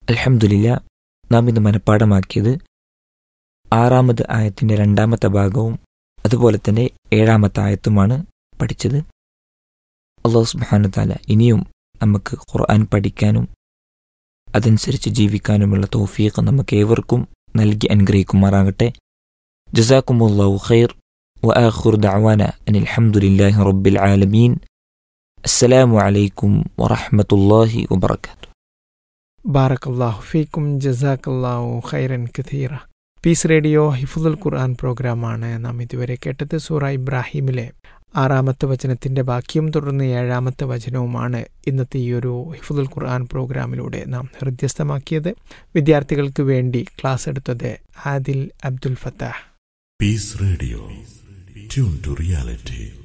അൽഹംദുലില്ല നാം ഇന്ന് മനഃപ്പാടമാക്കിയത് ആറാമത് ആയത്തിൻ്റെ രണ്ടാമത്തെ ഭാഗവും അതുപോലെ തന്നെ ഏഴാമത്തെ ആയത്തുമാണ് പഠിച്ചത് അള്ളാഹു സുബ്ഹാനഹു താല ഇനിയും നമുക്ക് ഖുർആൻ പഠിക്കാനും അതനുസരിച്ച് ജീവിക്കാനുമുള്ള തൗഫീഖ് നമുക്ക് ഏവർക്കും നൽകി അനുഗ്രഹിക്കുമാറാകട്ടെ ജസാക്കുമുല്ലാഹു ഖൈർ وآخر دعوانا أن الحمد لله رب العالمين السلام عليكم ورحمة الله وبركاته ബാറക്കല്ലാഹു ഫീക്കും ജസാക്കല്ലാഹു ഖൈറൻ കഥീറ പീസ് റേഡിയോ ഹിഫുദുൽ ഖുർആൻ പ്രോഗ്രാമാണ് നാം ഇതുവരെ കേട്ടത് സൂറ ഇബ്രാഹിമിലെ ആറാമത്തെ വചനത്തിന്റെ ബാക്കിയും തുടർന്ന് ഏഴാമത്തെ വചനവുമാണ് ഇന്നത്തെ ഈ ഒരു ഹിഫുദുൽ ഖുർആൻ പ്രോഗ്രാമിലൂടെ നാം ഹൃദ്യസ്ഥമാക്കിയത് വിദ്യാർത്ഥികൾക്ക് വേണ്ടി ക്ലാസ് എടുത്തത് Adil Abdul Fattah Peace Radio. Tune to reality.